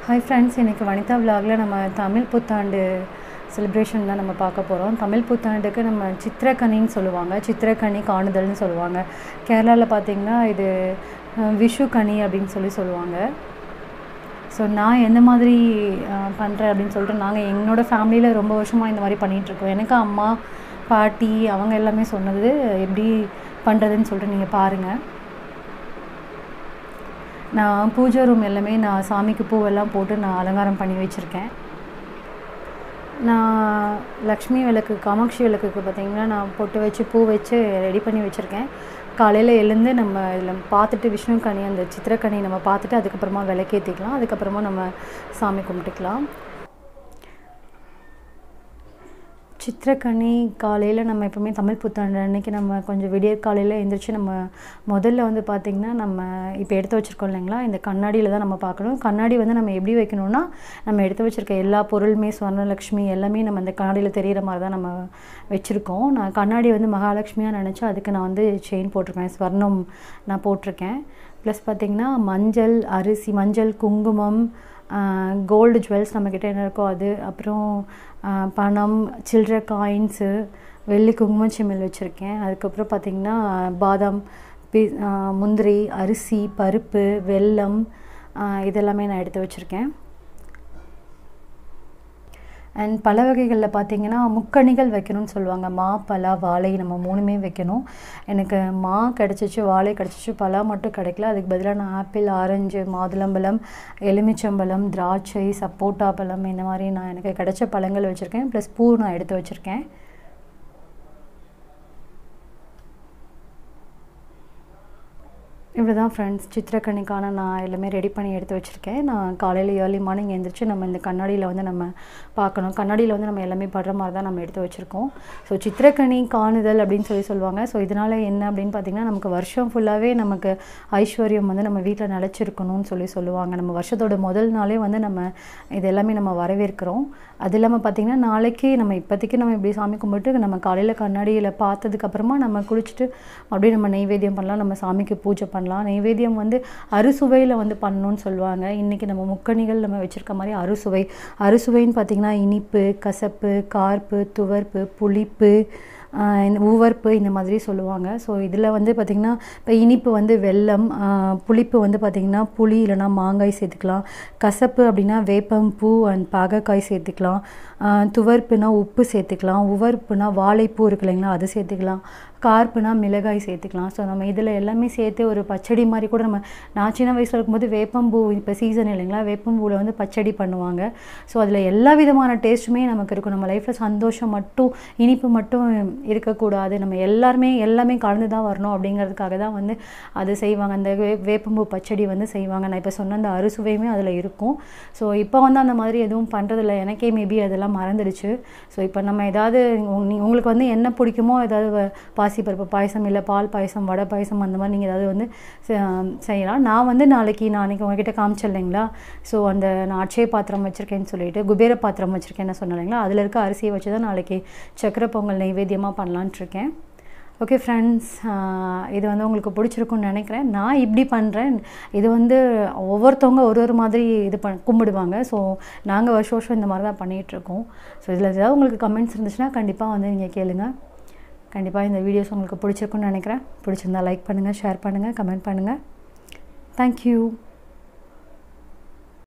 hi friends இன்றைக்கி வனிதா விலாகில் நம்ம தமிழ் புத்தாண்டு செலிப்ரேஷன் தான் நம்ம பார்க்க போகிறோம் தமிழ் புத்தாண்டுக்கு நம்ம சித்திரக்கனின்னு சொல்லுவாங்க சித்திரக்கனி காணுதல்னு சொல்லுவாங்க கேரளாவில் பார்த்திங்கன்னா இது அஹ், விஷு கனி அப்படின்னு சொல்லி சொல்லுவாங்க ஸோ நான் எந்த மாதிரி பண்ணுறேன் அப்படின்னு சொல்லிட்டு நாங்கள் என்னோடய ஃபேமிலியில் ரொம்ப வருஷமாக இந்த மாதிரி பண்ணிகிட்ருக்கோம் எனக்கு அம்மா பாட்டி அவங்க எல்லாமே சொன்னது எப்படி பண்ணுறதுன்னு சொல்லிட்டு நீங்கள் பாருங்கள் நான் பூஜை ரூம் எல்லாமே நான் சாமிக்கு பூவெல்லாம் போட்டு நான் அலங்காரம் பண்ணி வச்சுருக்கேன் நான் லக்ஷ்மி விளக்கு காமாட்சி விளக்குக்கு பார்த்தீங்கன்னா நான் பொட்டு வச்சு பூ வச்சு ரெடி பண்ணி வச்சுருக்கேன் காலையில் எழுந்து நம்ம இதில் பார்த்துட்டு விஷ்ணு கனி அந்த சித்திரக்கனி நம்ம பார்த்துட்டு அதுக்கப்புறமா விளக்கேற்றிக்கலாம் அதுக்கப்புறமா நம்ம சாமி கும்பிட்டுக்கலாம் சித்திரக்கனி காலையில் நம்ம எப்போவுமே தமிழ் புத்தாண்டு அன்னைக்கு நம்ம கொஞ்சம் விடியற் காலையில் எழுந்திரிச்சு நம்ம முதல்ல வந்து பார்த்திங்கன்னா நம்ம இப்போ எடுத்து வச்சுருக்கோம் இல்லைங்களா இந்த கண்ணாடியில் தான் நம்ம பார்க்கணும் கண்ணாடி வந்து நம்ம எப்படி வைக்கணும்னா நம்ம எடுத்து வச்சுருக்க எல்லா பொருளுமே ஸ்வர்ணலக்ஷ்மி எல்லாமே நம்ம அந்த கண்ணாடியில் தெரிகிற மாதிரி தான் நம்ம வச்சுருக்கோம் நான் கண்ணாடி வந்து மகாலட்சுமியாக நினச்சி அதுக்கு நான் வந்து செயின் போட்டிருக்கேன் ஸ்வர்ணம் நான் போட்டிருக்கேன் ப்ளஸ் பார்த்திங்கன்னா மஞ்சள் அரிசி மஞ்சள் குங்குமம் கோல்டு ஜுவல்ஸ் நம்மக்கிட்ட என்ன இருக்கோ அது அப்புறம் ஆஹ் பணம் சில்லற காயின்ஸு வெள்ளி குங்குமம் சிமிழ் வச்சுருக்கேன் அதுக்கப்புறம் பார்த்திங்கன்னா பாதாம் பி ஆஹ் முந்திரி அரிசி பருப்பு வெல்லம் ஆஹ் இதெல்லாமே நான் எடுத்து வச்சுருக்கேன் அண்ட் பல வகைகளில் பார்த்தீங்கன்னா முக்கணிகள் வைக்கணும்னு சொல்லுவாங்க மா பலா வாழை நம்ம மூணுமே வைக்கணும் எனக்கு மா கிடச்சிச்சு வாழை கிடச்சிச்சு பலா மட்டும் கிடைக்கல அதுக்கு பதிலாக நான் ஆப்பிள் ஆரஞ்சு மாதுளம்பழம் எலுமிச்சம்பழம் திராட்சை சப்போட்டா பழம் இந்த மாதிரி நான் எனக்கு கிடைச்ச பழங்கள் வச்சுருக்கேன் ப்ளஸ் பூ நான் எடுத்து வச்சுருக்கேன் இப்படி தான் ஃப்ரெண்ட்ஸ் சித்திரக்கணிக்கான நான் எல்லாமே ரெடி பண்ணி எடுத்து வச்சுருக்கேன் நான் காலையில் ஏர்லி மார்னிங் எழுந்திரிச்சு நம்ம இந்த கண்ணாடியில் வந்து நம்ம பார்க்கணும் கண்ணாடியில் வந்து நம்ம எல்லாமே படுற மாதிரி தான் நம்ம எடுத்து வச்சுருக்கோம் ஸோ சித்திரக்கனி காணுதல் அப்படின்னு சொல்லி சொல்லுவாங்க ஸோ இதனால் என்ன அப்படின்னு பார்த்திங்கன்னா நமக்கு வருஷம் ஃபுல்லாகவே நமக்கு ஐஸ்வர்யம் வந்து நம்ம வீட்டில் நிலச்சிருக்கணும்னு சொல்லி சொல்லுவாங்க நம்ம வருஷத்தோட முதல் நாளே வந்து நம்ம இது எல்லாமே நம்ம வரவேற்கிறோம் அது இல்லாமல் பார்த்திங்கன்னா நாளைக்கு நம்ம இப்போதைக்கு நம்ம இப்படி சாமி கும்பிட்டு நம்ம காலையில் கண்ணாடியில் பார்த்ததுக்கப்புறமா நம்ம குளிச்சுட்டு அப்படியே நம்ம நெய்வேத்தியம் பண்ணலாம் நம்ம சாமிக்கு பூஜை பண்ணலாம் நெய்வேத்தியம் வந்து அறுசுவையில் வந்து பண்ணணும்னு சொல்லுவாங்க இன்றைக்கி நம்ம முக்கணிகள் நம்ம வச்சுருக்க மாதிரி அறுசுவை அறுசுவைன்னு பார்த்திங்கன்னா இனிப்பு கசப்பு கார்ப்பு துவர்ப்பு புளிப்பு ஆஹ் இந்த உவர்ப்பு இந்த மாதிரி சொல்லுவாங்க ஸோ இதில் வந்து பார்த்திங்கன்னா இப்போ இனிப்பு வந்து வெல்லம் ஆஹ் புளிப்பு வந்து பார்த்திங்கன்னா புளி இல்லைனா மாங்காய் சேர்த்துக்கலாம் கசப்பு அப்படின்னா வேப்பம் பூ அண்ட் பாகக்காய் சேர்த்துக்கலாம் ஆஹ் துவர்ப்புனா உப்பு சேர்த்துக்கலாம் உவர்ப்புனா வாழைப்பூ இருக்கு இல்லைங்களா அது சேர்த்துக்கலாம் கார்ப்புனா மிளகாய் சேர்த்துக்கலாம் ஸோ நம்ம இதில் எல்லாமே சேர்த்து ஒரு பச்சடி மாதிரி கூட நம்ம நான் சின்ன வயசில் இருக்கும்போது வேப்பம்பூ இப்போ சீசன் இல்லைங்களா வேப்பம்பூவில் வந்து பச்சடி பண்ணுவாங்க ஸோ அதில் எல்லா விதமான டேஸ்ட்டுமே நமக்கு இருக்கும் நம்ம லைஃப்பில் சந்தோஷம் மட்டும் இனிப்பு மட்டும் இருக்கக்கூடாது நம்ம எல்லாருமே எல்லாமே கலந்து தான் வரணும் அப்படிங்கிறதுக்காக தான் வந்து அது செய்வாங்க அந்த வே வேப்பம்பூ பச்சடி வந்து செய்வாங்க நான் இப்போ சொன்ன அந்த அறுசுவையுமே அதில் இருக்கும் ஸோ இப்போ வந்து அந்த மாதிரி எதுவும் பண்ணுறதில்ல எனக்கே மேபி அதெல்லாம் மறந்துடுச்சு ஸோ இப்போ நம்ம ஏதாவது உங்க- நீ- உங்களுக்கு வந்து என்ன பிடிக்குமோ ஏதாவது வ- பாசிப்பருப்பு பாயசம் இல்லை பால் பாயசம் வடை பாயசம் அந்த மாதிரி நீங்கள் ஏதாவது வந்து செ- செய்யலாம் நான் வந்து நாளைக்கு நான் அன்றைக்கி உங்ககிட்ட காமிச்சேன் இல்லைங்களா ஸோ அந்த நான் அட்சய பாத்திரம் வச்சுருக்கேன்னு சொல்லிட்டு குபேர பாத்திரம் வச்சுருக்கேன்னு சொன்னேன் இல்லைங்களா அதில் இருக்க அரிசியை வச்சு தான் நாளைக்கு சக்கரை பொங்கல் நைவேத்தியமாக பண்ணலான்ட்டு இருக்கேன் ஓகே ஃப்ரெண்ட்ஸ் இது வந்து உங்களுக்கு பிடிச்சிருக்கும்னு நினைக்கிறேன் நான் இப்படி பண்ணுறேன் இது வந்து ஒவ்வொருத்தவங்க ஒரு ஒரு மாதிரி இது பண் கும்பிடுவாங்க ஸோ நாங்கள் வருஷம் வருஷம் இந்த மாதிரி தான் பண்ணிகிட்ருக்கோம் ஸோ இதில் ஏதாவது உங்களுக்கு கமெண்ட்ஸ் இருந்துச்சுன்னா கண்டிப்பாக வந்து நீங்கள் கேளுங்க கண்டிப்பாக இந்த வீடியோஸ் உங்களுக்கு பிடிச்சிருக்குன்னு நினைக்கிறேன் பிடிச்சிருந்தா லைக் பண்ணுங்கள் ஷேர் பண்ணுங்கள் கமெண்ட் பண்ணுங்கள் தேங்க்யூ